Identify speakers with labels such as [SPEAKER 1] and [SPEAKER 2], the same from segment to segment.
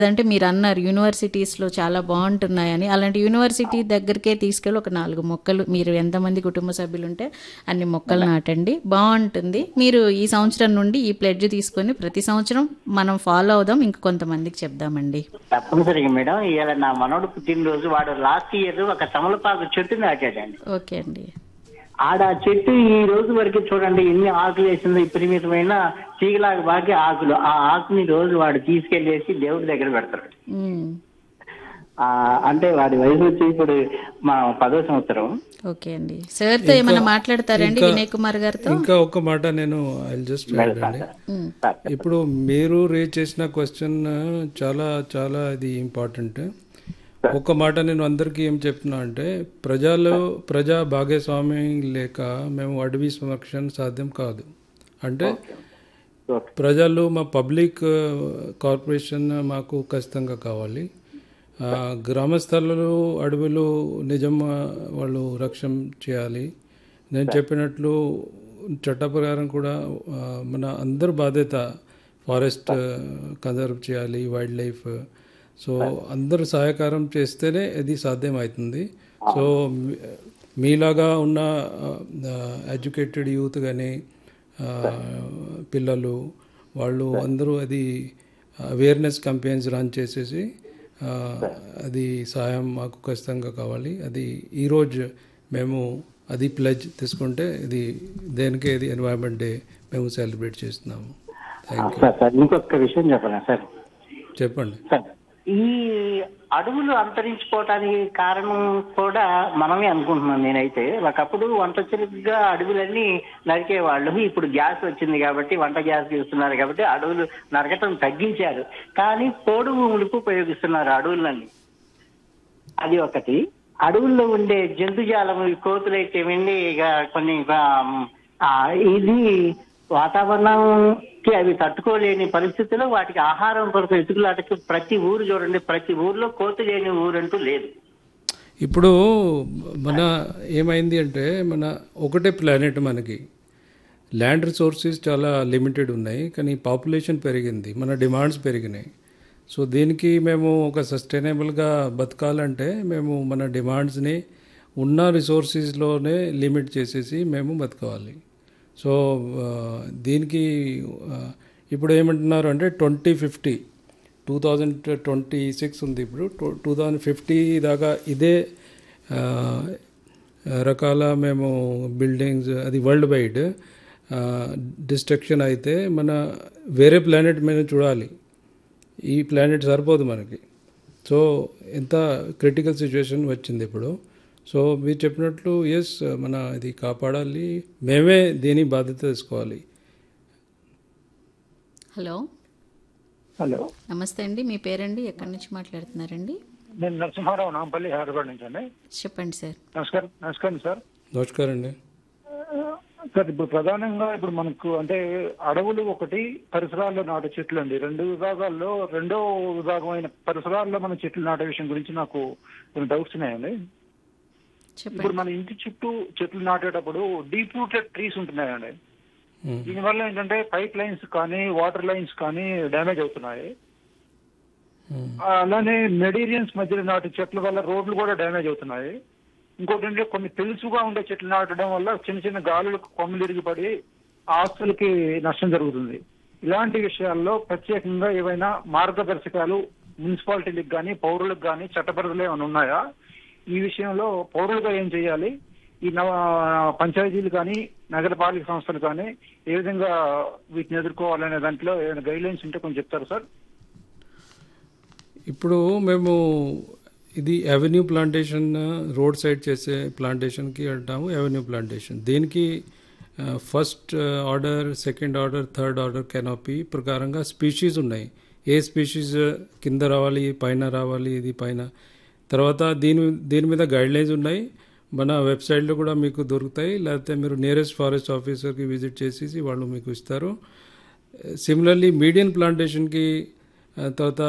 [SPEAKER 1] అంటే మీరు అన్నారు యూనివర్సిటీస్లో చాలా బాగుంటున్నాయని అలాంటి యూనివర్సిటీ దగ్గరికే తీసుకెళ్ళి ఒక నాలుగు మొక్కలు మీరు ఎంతమంది కుటుంబ సభ్యులు ఉంటే అన్ని మొక్కలు నాటండి బాగుంటుంది మీరు ఈ సంవత్సరం నుండి ఈ ప్లెడ్జ్ తీసుకొని ప్రతి సంవత్సరం మనం ఫాలో అవుదాం ఇంక కొంతమందికి చెప్దామండి
[SPEAKER 2] తప్పనిసరిగా మేడం ఇవాళ నా మనోడు పుట్టినరోజు వాడు లాస్ట్ ఇయర్ ఒక తమలపాకు చెట్టు నాటాడండి
[SPEAKER 1] ఓకే అండి
[SPEAKER 2] ఆడ ఆ చెట్టు ఈ రోజు వరకు చూడండి ఎన్ని ఆకులు వేసిందో విపరీతమైన తీగలాగా బాగా ఆకులు ఆ ఆకుని రోజు వాడు తీసుకెళ్లేసి దేవుడి దగ్గర పెడతాడు
[SPEAKER 1] ఉమ్,
[SPEAKER 2] ఆ అంటే వాడి వయసు వచ్చి ఇప్పుడు మా పదో సంవత్సరం
[SPEAKER 1] ఓకే అండి సార్తో ఏమైనా మాట్లాడతారండి వినయ్ కుమార్ గారితో
[SPEAKER 3] ఇంకా ఒక మాట నేను ఐ జస్ట్ అండి
[SPEAKER 1] ఉమ్,
[SPEAKER 2] సార్
[SPEAKER 3] ఇప్పుడు మీరు రేజ్ చేసిన క్వశ్చన్ చాలా చాలా ఇది ఇంపార్టెంట్ ఒక మాట నేను అందరికీ ఏం చెప్తున్నా అంటే ప్రజలు ప్రజా భాగస్వామ్యం లేక మేము అడవి సంరక్షణ సాధ్యం కాదు అంటే
[SPEAKER 2] ఓకే
[SPEAKER 3] ప్రజలు మా పబ్లిక్ కార్పొరేషన్ మాకు ఖచ్చితంగా కావాలి ఆ, గ్రామ స్థలాలు అడవులు నిజం వాళ్ళు రక్షణ చేయాలి నేను చెప్పినట్లు చట్ట ప్రకారం కూడా ఆ, మన అందరు బాధ్యత ఫారెస్ట్ కన్జర్వ్ చేయాలి వైల్డ్ లైఫ్ సో అందరూ సహకారం చేస్తేనే ఇది సాధ్యం అవుతుంది సో మీ- మీలాగా ఉన్న ఎడ్యుకేటెడ్ యూత్ కానీ పిల్లలు వాళ్ళు అందరూ అది అవేర్నెస్ క్యాంపెయిన్స్ రన్ చేసేసి ఆ, అది సహాయం మాకు ఖచ్చితంగా కావాలి అది ఈరోజు మేము అది ప్లెజ్ తీసుకుంటే ఇది దేనికి ఇది ఎన్వైరన్మెంట్ డే మేము సెలబ్రేట్ చేస్తున్నాము థ్యాంక్
[SPEAKER 2] సార్ సార్ ఇంకొక విషయం చెప్పనా సార్
[SPEAKER 3] చెప్పండి
[SPEAKER 2] సార్ ఈ అడవులు అంతరించిపోవటానికి కారణం కూడా మనమే అనుకుంటున్నాం నేనైతే ఒకప్పుడు వంట చురుగ్గా అడవులన్నీ నరికేవాళ్ళు ఇప్పుడు గ్యాస్ వచ్చింది కాబట్టి వంట గ్యాస్ ఇస్తున్నారు కాబట్టి అడవులు నరకటం తగ్గించారు కానీ పోడు భూములకు ఉపయోగిస్తున్నారు అడవులన్నీ అది ఒకటి అడవుల్లో ఉండే జంతుజాలం ఈ కోతులైతేమండి ఇక కొన్ని ఆ, ఇది వాతావరణంకి అవి తట్టుకోలేని పరిస్థితిలో వాటికి ఆహారం కొరకు ఎతుకులాటకి ప్రతి ఊరు చూడండి ప్రతి ఊర్లో కోతి లేని ఊరంటూ లేదు
[SPEAKER 3] ఇప్పుడు మన ఏమైంది అంటే మన ఒకటే ప్లానెట్ మనకి ల్యాండ్ రిసోర్సెస్ చాలా లిమిటెడ్ ఉన్నాయి కానీ పాపులేషన్ పెరిగింది మన డిమాండ్స్ పెరిగినాయి సో దీనికి మేము ఒక సస్టైనబుల్గా బతకాలంటే మేము మన డిమాండ్స్ని ఉన్న రిసోర్సెస్లోనే లిమిట్ చేసేసి మేము బతకాలి సో ఆ, దీనికి ఆ, ఇప్పుడు ఏమంటున్నారు అంటే twenty fifty two thousand twenty six ఉంది ఇప్పుడు టూ థౌజండ్ ఫిఫ్టీ దాకా ఇదే ఆ, రకాల మేము బిల్డింగ్స్ అది వరల్డ్ వైడ్ డిస్ట్రక్షన్ అయితే మన వేరే ప్లానెట్ మేము చూడాలి ఈ ప్లానెట్ సరిపోదు మనకి సో ఎంత క్రిటికల్ సిచ్యువేషన్ వచ్చింది ఇప్పుడు సో మీరు చెప్పినట్లు ఎస్ మన ఇది కాపాడాలి మేమే దీని బాధ్యత తీసుకోవాలి
[SPEAKER 1] హలో
[SPEAKER 4] హలో
[SPEAKER 1] నమస్తే అండి మీ పేరండి ఎక్కడి నుంచి మాట్లాడుతున్నారండి
[SPEAKER 4] నేను నరసింహారావు నాంపల్లి హైదరాబాద్ నుంచి అండి
[SPEAKER 1] చెప్పండి సార్
[SPEAKER 4] నమస్కారం నమస్కారం సార్
[SPEAKER 3] నమస్కారం అండి
[SPEAKER 4] సార్ ఇప్పుడు ప్రధానంగా ఇప్పుడు మనకు అంటే అడవులు ఒకటి పరిసరాల్లో నాటే చెట్లు అండి రెండు విభాగాల్లో రెండో విభాగమైన పరిసరాల్లో మన చెట్లు నాటే విషయం గురించి నాకు కొన్ని డౌట్స్ ఉన్నాయండి
[SPEAKER 1] చెప్పండి
[SPEAKER 4] ఇప్పుడు మన ఇంటి చుట్టూ చెట్లు నాటేటప్పుడు డీప్ రూటెడ్ ట్రీస్ ఉంటున్నాయండి
[SPEAKER 3] మ్మ్.
[SPEAKER 4] దీనివల్ల ఏంటంటే పైప్ లైన్స్ కానీ వాటర్ లైన్స్ కానీ డ్యామేజ్ అవుతున్నాయి
[SPEAKER 3] మ్మ్.
[SPEAKER 4] అలానే మెటీరియల్స్ మధ్యలో నాటి చెట్ల వల్ల రోడ్లు కూడా డ్యామేజ్ అవుతున్నాయి ఇంకోటి ఏంటంటే కొన్ని తెలుసుగా ఉండే చెట్లు నాటడం వల్ల చిన్న చిన్న గాలులకు కొమ్మలు ఇరిగిపడి ఆస్తులకి నష్టం జరుగుతుంది ఇలాంటి విషయాల్లో ప్రత్యేకంగా ఏవైనా మార్గదర్శకాలు మున్సిపాలిటీలకు కానీ పౌరులకు కానీ చట్టపరిధిలో ఏమైనా ఉన్నాయా ఈ విషయంలో పౌరులుగా ఏం చేయాలి ఈ నవ పంచాయతీలు కానీ నగరపాలిక సంస్థలు కానీ ఏ విధంగా వీటిని ఎదుర్కోవాలనే దాంట్లో ఏమైనా గైడ్ లైన్స్ ఉంటే కొంచెం చెప్తారు సార్
[SPEAKER 3] ఇప్పుడు మేము ఇది అవెన్యూ ప్లాంటేషన్ రోడ్ సైడ్ చేసే ప్లాంటేషన్కి అంటాము అవెన్యూ ప్లాంటేషన్ దీనికి first order second order third order canopy ప్రకారంగా స్పీషీస్ ఉన్నాయి ఏ స్పీషీస్ కింద రావాలి పైన రావాలి ఇది పైన తర్వాత దీని దీని మీద గైడ్ లైన్స్ ఉన్నాయి మన వెబ్సైట్లో కూడా మీకు దొరుకుతాయి లేకపోతే మీరు నియరెస్ట్ ఫారెస్ట్ ఆఫీసర్కి విజిట్ చేసేసి వాళ్ళు మీకు ఇస్తారు సిమిలర్లీ మీడియన్ ప్లాంటేషన్కి ఆ, తర్వాత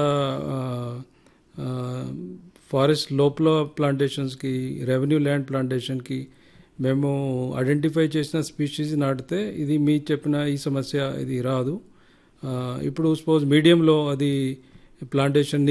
[SPEAKER 3] ఫారెస్ట్ లోపల ప్లాంటేషన్స్కి రెవెన్యూ ల్యాండ్ ప్లాంటేషన్కి మేము ఐడెంటిఫై చేసిన స్పీషీస్ నాటితే ఇది మీ చెప్పిన ఈ సమస్య ఇది రాదు ఆ, ఇప్పుడు సపోజ్ మీడియంలో అది ప్లాంటేషన్